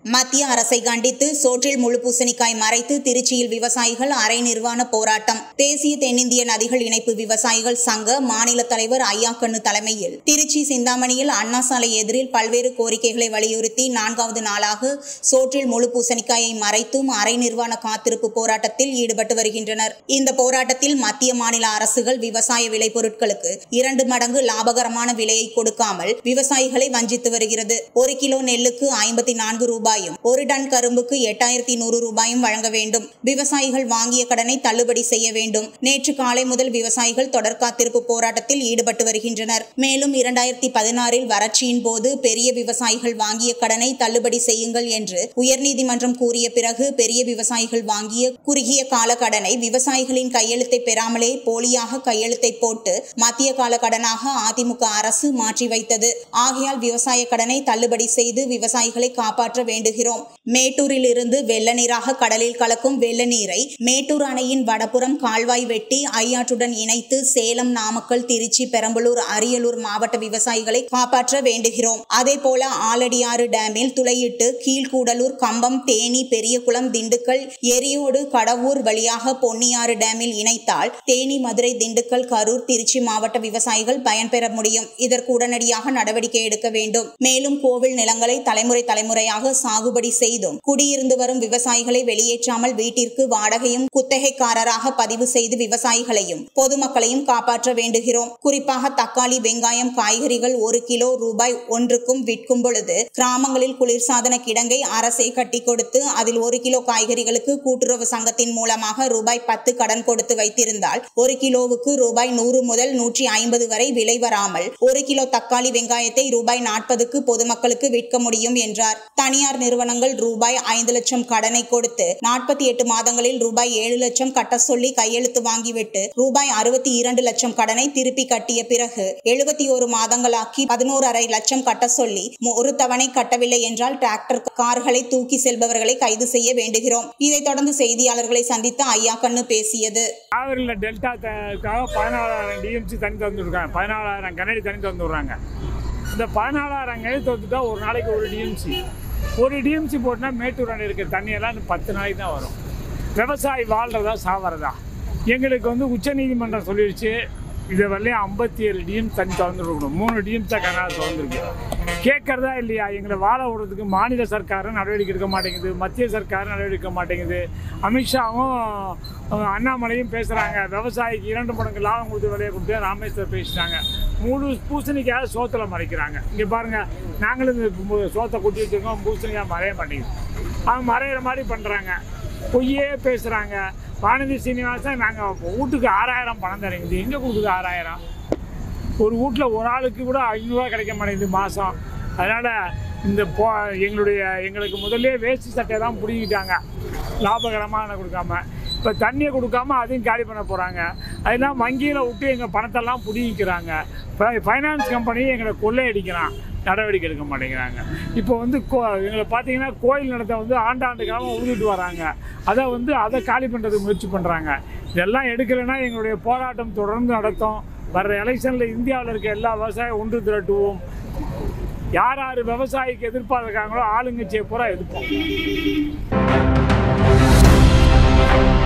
மத்திய அரசை கண்டித்து சோற்றில் முழு பூசணிக்காய் மறைத்து திருச்சியில் விவசாயிகள் அரை நிர்வாண போராட்டம் தேசிய தென்னிந்திய நதிகள் இணைப்பு விவசாயிகள் சங்க மாநில தலைவர் ஐயாக்கண்ணு தலைமையில் திருச்சி சிந்தாமணியில் அண்ணா சாலை எதிரில் பல்வேறு கோரிக்கைகளை வலியுறுத்தி நான்காவது நாளாக சோற்றில் முழு பூசணிக்காயை மறைத்தும் அரை நிர்வாண காத்திருப்பு போராட்டத்தில் ஈடுபட்டு வருகின்றனர் இந்த போராட்டத்தில் மத்திய மாநில அரசுகள் விவசாய விளைபொருட்களுக்கு இரண்டு மடங்கு லாபகரமான விலையை கொடுக்காமல் விவசாயிகளை வஞ்சித்து வருகிறது ஒரு கிலோ நெல்லுக்கு ஐம்பத்தி நான்கு ரூபாயும் ஒரு டன் கரும்புக்கு எட்டாயிரத்தி நூறு ரூபாயும் வழங்க வேண்டும் விவசாயிகள் வாங்கிய கடனை தள்ளுபடி செய்ய வேண்டும் நேற்று காலை முதல் விவசாயிகள் தொடர் காத்திருப்பு போராட்டத்தில் ஈடுபட்டு வருகின்றனர் மேலும் இரண்டாயிரத்தி பதினாறில் வறட்சியின் போது பெரிய விவசாயிகள் வாங்கிய கடனை தள்ளுபடி செய்யுங்கள் என்று உயர்நீதிமன்றம் கூறிய பிறகு பெரிய விவசாயிகள் வாங்கிய குறுகிய கால கடனை விவசாயிகளின் கையெழுத்தை பெறாமலே போலியாக கையெழுத்தை போட்டு மத்திய கால கடனாக அதிமுக அரசு மாற்றி வைத்தது ஆகையால் விவசாய கடனை தள்ளுபடி செய்து விவசாயிகளை காப்பாற்ற வேண்டுகிறோம் மேட்டூரில் இருந்து வெள்ள நீராக கடலில் கலக்கும் வெள்ள நீரை மேட்டூர் அணையின் வடபுறம் கால்வாய் வெட்டி ஐயாற்றுடன் இணைத்து சேலம் நாமக்கல் திருச்சி பெரம்பலூர் அரியலூர் மாவட்ட விவசாயிகளை காப்பாற்ற வேண்டுகிறோம் அதே போல ஆலடியாறு டேமில் துளையிட்டு கீழ்கூடலூர் கம்பம் தேனி பெரியகுளம் திண்டுக்கல் எரியோடு கடவூர் வழியாக பொன்னியாறு டேமில் இணைத்தால் தேனி மதுரை திண்டுக்கல் கரூர் திருச்சி மாவட்ட விவசாயிகள் பயன்பெற முடியும் இதற்கு உடனடியாக நடவடிக்கை எடுக்க வேண்டும் மேலும் கோவில் நிலங்களை தலைமுறை தலைமுறையாக சாகுபடி செய்தும் குடியிருந்து வரும் விவசாயிகளை வெளியேற்றாமல் வீட்டிற்கு வாடகையும் குத்தகைக்காரராக பதிவு செய்து விவசாயிகளையும் பொதுமக்களையும் காப்பாற்ற வேண்டுகிறோம் குறிப்பாக தக்காளி வெங்காயம் காய்கறிகள் ஒரு கிலோ ரூபாய் ஒன்றுக்கும் விற்கும் பொழுது கிராமங்களில் குளிர்சாதன கிடங்கை அரசே கட்டி கொடுத்து அதில் ஒரு கிலோ காய்கறிகளுக்கு கூட்டுறவு சங்கத்தின் மூலமாக ரூபாய் பத்து கடன் கொடுத்து வைத்திருந்தால் ஒரு கிலோவுக்கு ரூபாய் நூறு முதல் நூற்றி ஐம்பது வரை விலை வராமல் ஒரு கிலோ தக்காளி வெங்காயத்தை ரூபாய் நாற்பதுக்கு பொதுமக்களுக்கு விற்க முடியும் என்றார் தனியார் நிறுவனங்கள் ரூபாய் ஐந்து லட்சம் கடனை கொடுத்து நாற்பத்தி எட்டு மாதங்களில் ரூபாய் ஏழு லட்சம் கட்ட சொல்லி கையெழுத்து வாங்கிவிட்டு ரூபாய் அறுபத்தி இரண்டு லட்சம் கடனை திருப்பி கட்டிய பிறகு எழுபத்தி ஒரு மாதங்களாக்கி பதினோரு அரை லட்சம் கட்ட சொல்லி மு- ஒரு தவணை கட்டவில்லை என்றால் டிராக்டர் கார்களை தூக்கி செல்பவர்களை கைது செய்ய வேண்டுகிறோம் இதைத் தொடர்ந்து செய்தியாளர்களை சந்தித்த ஐயா கண்ணு பேசியது காவிரியில் டெல்டாக்காக பதினாலாயிரம் டிஎம்சி தண்ணி தந்துருக்காங்க பதினாலாயிரம் கனடி தண்ணி தந்துடுறாங்க இந்த பதினாலாயிரம் கனடி தந்துட்டா ஒரு நாளைக்கு ஒரு டிஎம்சி ஒரு டிஎம்சி போட்டுனா மேட்டூர் அணை இருக்கிற தண்ணியெல்லாம் இன்னும் பத்து நாளைக்கு தான் வரும் விவசாயி வாழ்கிறதா சாவறதா எங்களுக்கு வந்து உச்சநீதிமன்றம் சொல்லிடுச்சு இதை வரலையும் ஐம்பத்தி ஏழு டிஎம் தண்ணி திறந்துருக்கணும் மூணு டிஎம்ஸ் தான் கனடா திறந்துருக்கு கேட்கறதா இல்லையா எங்களை வாழ விடுறதுக்கு மாநில சர்க்காரும் நடவடிக்கை எடுக்க மாட்டேங்குது மத்திய சர்க்காரும் நடவடிக்கை எடுக்க மாட்டேங்குது அமித்ஷாவும் அஹ், அண்ணாமலையும் பேசுகிறாங்க விவசாயிக்கு இரண்டு மடங்கு லாபம் கொடுத்து விலையை கொடுத்து ராமேஸ்வர் பேசிட்டாங்க முழு பூசணிக்காக சோத்துல மறைக்கிறாங்க இங்கே பாருங்கள் நாங்களும் இந்த மு- சோத்தை கொட்டி வச்சுருக்கோம் பூசணிக்காய் மறைய மாட்டேங்குது அவங்க மறையிற மாதிரி பண்ணுறாங்க பொய்யே பேசுகிறாங்க வானதி சீனிவாசன் நாங்கள் வீட்டுக்கு ஆறாயிரம் பணம் தரீங்க எங்கே கொடுக்குது ஆறாயிரம் ஒரு வீட்டில் ஒரு ஆளுக்கு கூட ஐநூறுரூவா கிடைக்க மாட்டேங்குது மாதம் அதனால் இந்த போ எங்களுடைய எங்களுக்கு முதல்ல வேஷ்டி சட்டையை தான் பிடிக்கிட்டாங்க லாபகரமாக கொடுக்காம இப்போ தண்ணியை கொடுக்காம அதையும் காலி பண்ண போகிறாங்க அதெல்லாம் வங்கியில் விட்டு எங்கள் பணத்தெல்லாம் பிடிக்கிறாங்க ஃபைனான்ஸ் கம்பெனி எங்களை கொள்ளையடிக்கிறான் நடவடிக்கை எடுக்க மாட்டேங்கிறாங்க இப்போ வந்து கோ எங்களை பார்த்தீங்கன்னா கோயில் நடத்த வந்து ஆண்டாண்டு காலம் உழுதுட்டு வராங்க அதை வந்து அதை காலி பண்ணுறதுக்கு முயற்சி பண்ணுறாங்க இதெல்லாம் எடுக்கலைன்னா எங்களுடைய போராட்டம் தொடர்ந்து நடத்தும் வர்ற எலெக்ஷனில் இந்தியாவில் இருக்க எல்லா விவசாயம் ஒன்று திரட்டுவோம் யார் யார் விவசாயிக்கு எதிர்பார்க்குறாங்களோ ஆளுங்கட்சியை பூரா எதிர்ப்போம்